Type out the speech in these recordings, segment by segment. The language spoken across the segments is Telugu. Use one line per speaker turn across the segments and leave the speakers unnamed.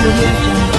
audio jungle.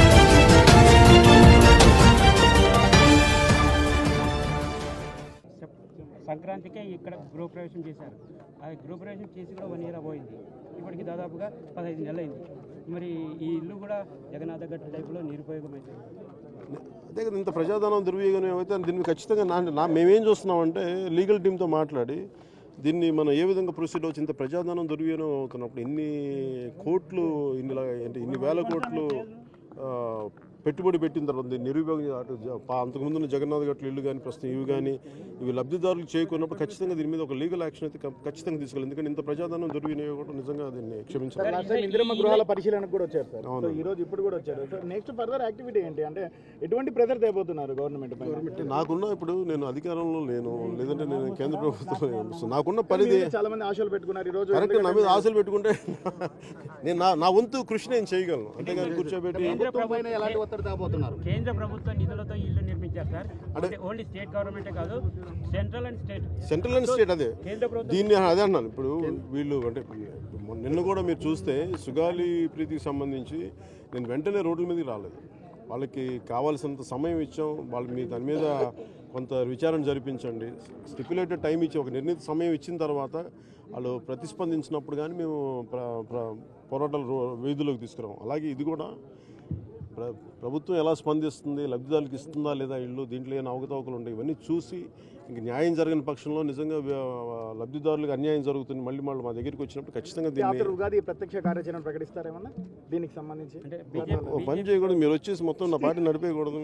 సెప్- సంక్రాంతికే ఇక్కడ గృహప్రవేశం చేశారు ఆ గృహప్రవేశం చేసి కూడా వన్ ఇయర్ అపోయింది ఇప్పటికి దాదాపుగా పదహైదు నెలలు అయింది మరి ఈ ఇల్లు కూడా జగన్నాథ గట్టు టైపులో నిరుపయోగమైంది
అదే కదా ఇంత ప్రజాధనం దుర్వినియోగం ఏమైతే దీన్ని ఖచ్చితంగా నా నా మేమేం చూస్తున్నామంటే లీగల్ టీంతో మాట్లాడి దీన్ని మనం ఏ విధంగా ప్రొసీడ్ అవచ్చు ఇంత ప్రజాధనం దుర్వినియోగం అవుతున్నప్పుడు ఇన్ని కోట్లు ఇన్ని లా- అంటే ఇన్ని వేల కోట్లు ఆ, పెట్టుబడి పెట్టిన తర్వాత దీన్ని నిరుపయోగం చే- అటు జ- పా- అంతకుముందు ఉన్న జగన్నాథ్ గట్ల ఇల్లు కానీ ప్రస్తుతం ఇవి కానీ ఇవి లబ్ధిదారులకు చేయకున్నప్పుడు ఖచ్చితంగా దీని మీద ఒక లీగల్ యాక్షన్ అయితే ఖ- ఖచ్చితంగా తీసుకోవాలి ఎందుకంటే ఇంత ప్రజాధనం దుర్వినియోగం నిజంగా దీన్ని క్షమించాలి
లాస్ట్ టైం ఇందిరమ్మ గృహాల పరిశీలనకు కూడా వచ్చారు సార్ సో ఈ రోజు ఇప్పుడు కూడా వచ్చారు సో నెక్స్ట్ ఫర్దర్ యాక్టివిటీ ఏంటి అంటే ఎటువంటి ప్రెజర్ తేబోతున్నారు గవర్నమెంట్ పైన
అంటే నాకున్న ఇప్పుడు నేను అధికారంలో లేను లేదంటే నేను కేంద్ర ప్రభుత్వంలో లేను. సో నాకున్న పరిధి
చాలా మంది ఆశలు పెట్టుకున్నారు ఈ రోజు
కరెక్ట్ నా మీద ఆశలు పెట్టుకుంటే నేను నా నా వంతు కృషి నేను చేయగలను అంతేగాని కూర్చోబెట్టి
ప్రభుత్వం పైన ఎలాంటి ఒత్తిడి తేబోతున్నారు
కేంద్ర ప్రభుత్వ నిధులతో ఇల్లు నిర్మించారు సార్ అంటే ఓన్లీ స్టేట్ గవర్నమెంటే కాదు central and state
central and state అదే
కేంద్ర ప్రభుత్వం
దీన్ని అదే అన్నాను ఇప్పుడు వీళ్ళు అంటే మొన్న- నిన్న కూడా మీరు చూస్తే సుగాలి ప్రీతికి సంబంధించి నేను వెంటనే రోడ్ల మీదకి రాలేదు వాళ్ళకి కావాల్సినంత సమయం ఇచ్చాం వాళ్ళు మీ దాని మీద కొంత విచారణ జరిపించండి స్టిపులేటెడ్ టైం ఇచ్చి ఒక నిర్ణీత సమయం ఇచ్చిన తర్వాత వాళ్ళు ప్రతిస్పందించినప్పుడు కానీ మేము ప్ర ప్ర పోరాటాలు రో- వీధుల్లోకి తీసుకురాము అలాగే ఇది కూడా ప్ర ప్రభుత్వం ఎలా స్పందిస్తుంది లబ్ధిదారులకు ఇస్తుందా లేదా ఇల్లు దీంట్లో ఏమైనా అవకతవకలు ఉంటాయి ఇవన్నీ చూసి ఇంక న్యాయం జరగని పక్షంలో నిజంగా వ్య- లబ్ధిదారులకు అన్యాయం జరుగుతుంది మళ్ళీ మళ్ళీ మా దగ్గరికి వచ్చినప్పుడు ఖచ్చితంగా దీన్ని
ఆఫ్టర్ ఉగాది ప్రత్యక్ష కార్యాచరణ ప్రకటిస్తారేమన్నా దీనికి సంబంధించి
అంటే బీజేపీ
ఓ పని చేయకూడదు మీరు వచ్చేసి మొత్తం నా పార్టీ నడిపేయకూడదు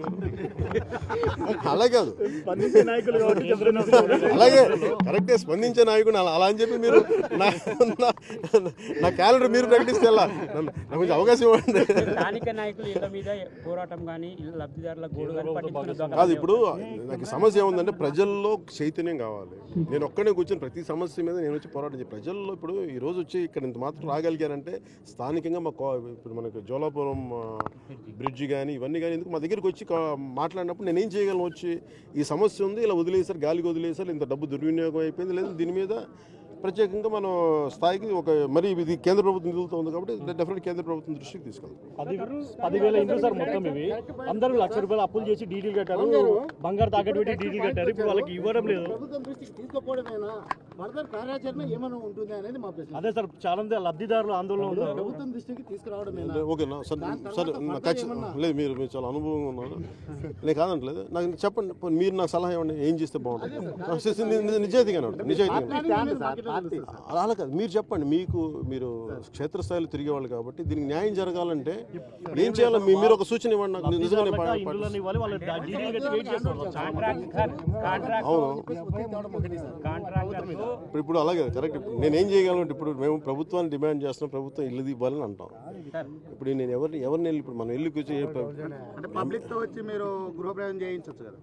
అలా కాదు
స్పందించే నాయకులు కాబట్టి చెప్తున్నారు.
అలాగే కరెక్టే స్పందించే నాయకుడు అలా అలా అని చెప్పి మీరు నా నా- నా క్యాలెండర్ మీరు ప్రకటిస్తే ఎలా నన్ను- నాకు కొంచెం అవకాశం ఇవ్వండి
స్థానిక నాయకులు ఇళ్ల మీద పోరాటం కానీ ఇల్లు లబ్ధిదారుల గోడు కానీ పట్టించుకునే
కాదు ఇప్పుడు నాకు సమస్య ఏముందంటే ప్రజల్లో చైతన్యం కావాలి నేను ఒక్కనే కూర్చొని ప్రతి సమస్య మీద నేను వచ్చి పోరాటం చేయ ప్రజల్లో ఇప్పుడు ఈ రోజు వచ్చి ఇక్కడ ఇంత మాత్రం రాగలిగానంటే స్థానికంగా మా కో- ఇప్పుడు మనకు జోలాపురం ఆ, బ్రిడ్జి కానీ ఇవన్నీ కానీ ఎందుకు మా దగ్గరికి వచ్చి కా- మాట్లాడినప్పుడు నేను ఏం చేయగలను వచ్చి ఈ సమస్య ఉంది ఇలా వదిలేసారు గాలికి వదిలేసారు ఇంత డబ్బు దుర్వినియోగం అయిపోయింది లేదా దీని మీద ప్రత్యేకంగా మనం స్థాయికి ఒక మరి ఇది కేంద్ర ప్రభుత్వం నిధులతో ఉంది కాబట్టి డెఫినెట్ కేంద్ర ప్రభుత్వం దృష్టికి తీసుకెళ్తాం
పది పదివేల ఇండ్లు సార్ మొత్తం ఇవి అందరూ లక్ష రూపాయలు అప్పులు చేసి డీడీలు కట్టారు బంగారు తాకట్టు పెట్టి డీడీలు కట్టారు ఇప్పుడు వాళ్ళకి ఇవ్వడం లేదు
ప్రభుత్వం దృష్టికి తీసుకుపోవడమేనా ఫర్దర్ కార్యాచరణ ఏమైనా ఉంటుంది అనేది మా ప్రశ్న
అదే సార్ చాలా మంది లబ్ధిదారులు ఆందోళన ఉన్నారు
ప్రభుత్వం దృష్టికి తీసుకురావడమేనా
అంటే ఓకేనా సార్ సరే నా ఖచ్చితంగా లేదు మీరు మీరు చాలా అనుభవంగా ఉన్నారు నేను కాదంటలేదు నాకు చెప్పండి పోనీ మీరు నాకు సలహా ఇవ్వండి ఏం చేస్తే బాగుంటుంది నాకు చేసి ని- ని- నిజాయితీగానే ఉంటుంది నిజాయితీగా అలా అలా కాదు మీరు చెప్పండి మీకు మీరు క్షేత్రస్థాయిలో తిరిగేవాళ్ళు కాబట్టి దీనికి న్యాయం జరగాలంటే ఏం చేయాలో మీ- మీరు ఒక సూచన ఇవ్వండి నాకు నిజంగానే పా-
ఇల్లులని
పాటిస్తాను.
ఇవ్వాలి వాళ్ళ డీడీలు కట్టి వెయిట్ చేస్తారు
కాంట్రాక్ట్ కాంట్రాక్ట్
అవును
కాంట్రాక్టర్
ఇప్పుడు ఇప్పుడు అలాగే కరెక్ట్ ఇప్పుడు నేను ఏం చేయగలను ఇప్పుడు మేము ప్రభుత్వాన్ని డిమాండ్ చేస్తున్నాం ప్రభుత్వం ఇల్లు ఇవ్వాలని అంటాం ఇప్పుడు నేను ఎవరిని ఎవరిని వెళ్ళి ఇప్పుడు మనం ఇల్లు కూర్చొని ఏ ప్ర-
అంటే పబ్లిక్ తో వచ్చి మీరు గృహప్రవేశం చేయించవచ్చు కదా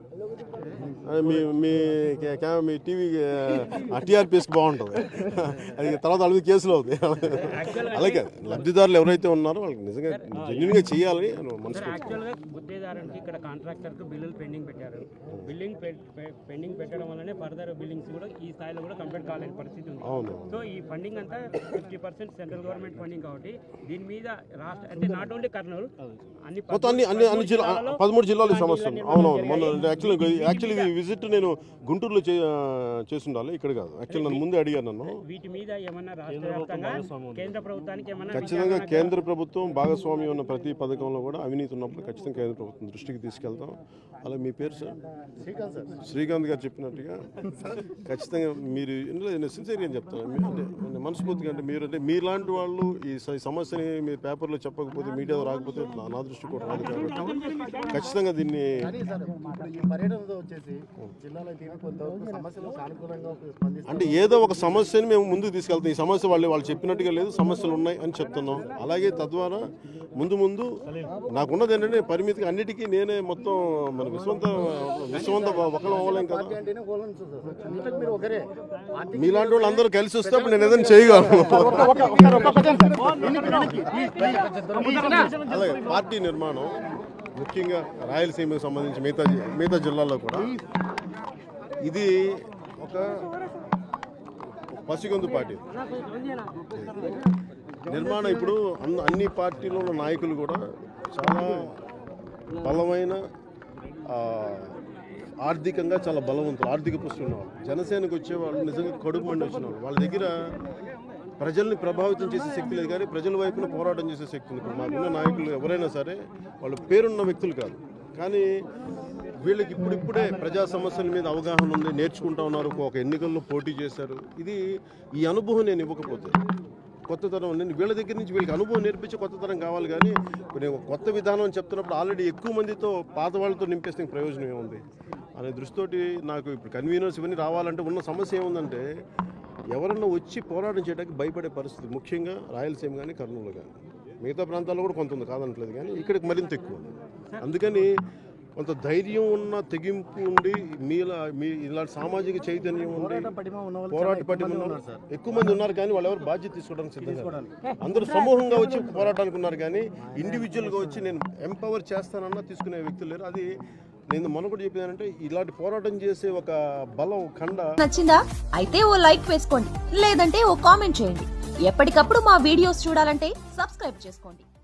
అది మీ మీ కే- కే- మీ టీవీ టీఆర్పీఎస్కి బాగుంటుంది అది తర్వాత వాళ్ళ మీద కేసులు అవుతాయి అలాగే లబ్ధిదారులు ఎవరైతే ఉన్నారో వాళ్ళకి నిజంగా జెన్యున్గా చేయాలని మనసు
యాక్చువల్గా గుత్తేదారునికి ఇక్కడ కాంట్రాక్టర్కు బిల్లులు పెండింగ్ పెట్టారు బిల్లింగ్ పెండింగ్ పెట్టడం వల్లనే ఫర్దర్ బిల్లింగ్స్ కూడా ఈ స్థాయిలో కూడా కంప్లీట్ కాలేని పరిస్థితి ఉంది
అవును
సో ఈ ఫండింగ్ అంతా fifty percent central government funding కాబట్టి దీని మీద రాష్ట్ర అంటే నాట్ ఓన్లీ కర్నూలు అన్ని
మొత్తం అన్ని అన్ని అన్ని జిల్లా
జిల్లాలలో
పదమూడు జిల్లాలు ఈ సమస్య ఉంది అవునవును మొన్న
జరిగాయి.
యాక్చువల్లీ యాక్చువల్లీ ఇది విజిట్ నేను గుంటూరులో చే చేసి ఉండాలి ఇక్కడ కాదు యాక్చువల్లీ నన్ను ముందే అడిగారు నన్ను
వీటి మీద ఏమన్నా రాష్ట్ర వ్యాప్తంగా కేంద్ర ప్రభుత్వానికి ఏమన్నా
ఖచ్చితంగా కేంద్ర ప్రభుత్వం భాగస్వామ్యం ఉన్న ప్రతి పథకంలో కూడా అవినీతి ఉన్నప్పుడు ఖచ్చితంగా కేంద్ర ప్రభుత్వం దృష్టికి తీసుకెళ్తాం అలా మీ పేరు సార్ శ్రీకాంత్ గారు చెప్పినట్టుగా ఖచ్చితంగా మీరు ఇందులో నేను సిన్సియర్గా చెప్తాను మీ- అంటే నేను మనస్ఫూర్తిగా అంటే మీరు అంటే మీలాంటి వాళ్ళు ఈ స- ఈ సమస్యని మీ పేపర్లో చెప్పకపోతే మీడియాలో రాకపోతే నా- నా దృష్టి కూడా రాదు కాబట్టి ఖచ్చితంగా దీన్ని
కానీ సార్ ఇప్పుడు ఈ పర్యటనతో వచ్చేసి జిల్లాలో అయితే కొంతవరకు సమస్యలు సానుకూలంగా స్పందిస్తారు
అంటే ఏదో ఒక సమస్యని మేము ముందుకు తీసుకెళ్తాం ఈ సమస్య వాళ్ళు వాళ్ళు చెప్పినట్టుగా లేదు సమస్యలు ఉన్నాయి అని చెప్తున్నాం అలాగే తద్వారా ముందు ముందు నాకున్నది ఏంటంటే పరిమితికి అన్నిటికీ నేనే మొత్తం మన విశ్వంత విశ్వంత ఒకళ్ళం అవ్వలేం కదా
అంటేనే కోలం సార్ అన్నిటికి మీరు ఒకరే పార్టీ
మీలాంటి వాళ్ళు అందరూ కలిసి వస్తే అప్పుడు నేను ఏదైనా చేయగలను అలాగే పార్టీ నిర్మాణం ముఖ్యంగా రాయలసీమకు సంబంధించి మిగతా జి- మిగతా జిల్లాల్లో కూడా ఇది ఒక పసిగొందు పార్టీ నిర్మాణం ఇప్పుడు అన్ని అన్ని పార్టీలో ఉన్న నాయకులు కూడా చాలా బలమైన ఆ, ఆర్థికంగా చాలా బలవంతులు ఆర్థిక పుష్టి ఉన్నవాళ్ళు జనసేనకు వచ్చేవాళ్ళు నిజంగా కడుపు మండి వచ్చిన వాళ్ళు వాళ్ళ దగ్గర ప్రజల్ని ప్రభావితం చేసే శక్తి లేదు కానీ ప్రజల వైపున పోరాటం చేసే శక్తి ఉంది ఇప్పుడు మాకున్న నాయకులు ఎవరైనా సరే వాళ్ళు పేరున్న వ్యక్తులు కాదు కానీ వీళ్ళకి ఇప్పుడిప్పుడే ప్రజా సమస్యల మీద అవగాహన ఉంది నేర్చుకుంటా ఉన్నారు ఒక ఎన్నికల్లో పోటీ చేశారు ఇది ఈ అనుభవం నేను ఇవ్వకపోతే కొత్త తరం నేను వీళ్ళ దగ్గర నుంచి వీళ్ళకి అనుభవం నేర్పించి కొత్త తరం కావాలి కానీ నేను ఒక కొత్త విధానం అని చెప్తున్నప్పుడు ఆల్రెడీ ఎక్కువ మందితో పాత వాళ్ళతో నింపేస్తే ప్రయోజనం ఏముంది అనే దృష్టితోటి నాకు ఇప్పుడు కన్వీనర్స్ ఇవన్నీ రావాలంటే ఉన్న సమస్య ఏముందంటే ఎవరన్నా వచ్చి పోరాటం చేయడానికి భయపడే పరిస్థితి ముఖ్యంగా రాయలసీమ కానీ కర్నూలు కానీ మిగతా ప్రాంతాల్లో కూడా కొంత ఉంది కాదనట్లేదు కానీ ఇక్కడికి మరింత ఎక్కువ ఉంది అందుకని కొంత ధైర్యం ఉన్న తెగింపు ఉండి మీలా మీ ఇలాంటి సామాజిక చైతన్యం ఉండి
పటిమ ఉన్న వాళ్ళు
పోరాట పట్టి ఎక్కువ మంది ఉన్నారు కానీ వాళ్ళు ఎవరు బాధ్యత తీసుకోవడానికి సిద్ధంగా లేరు. అందరూ సమూహంగా వచ్చి పోరాటానికి ఉన్నారు కానీ ఇండివిజువల్ గా వచ్చి నేను ఎంపవర్ చేస్తానన్నా తీసుకునే వ్యక్తులు లేరు అది నేను మొన్న కూడా చెప్పేదంటే ఇలాంటి పోరాటం చేసే ఒక బలం ఖండ
నచ్చిందా అయితే ఓ లైక్ వేసుకోండి లేదంటే ఓ కామెంట్ చేయండి ఎప్పటికప్పుడు మా వీడియోస్ చూడాలంటే సబ్స్క్రైబ్ చేసుకోండి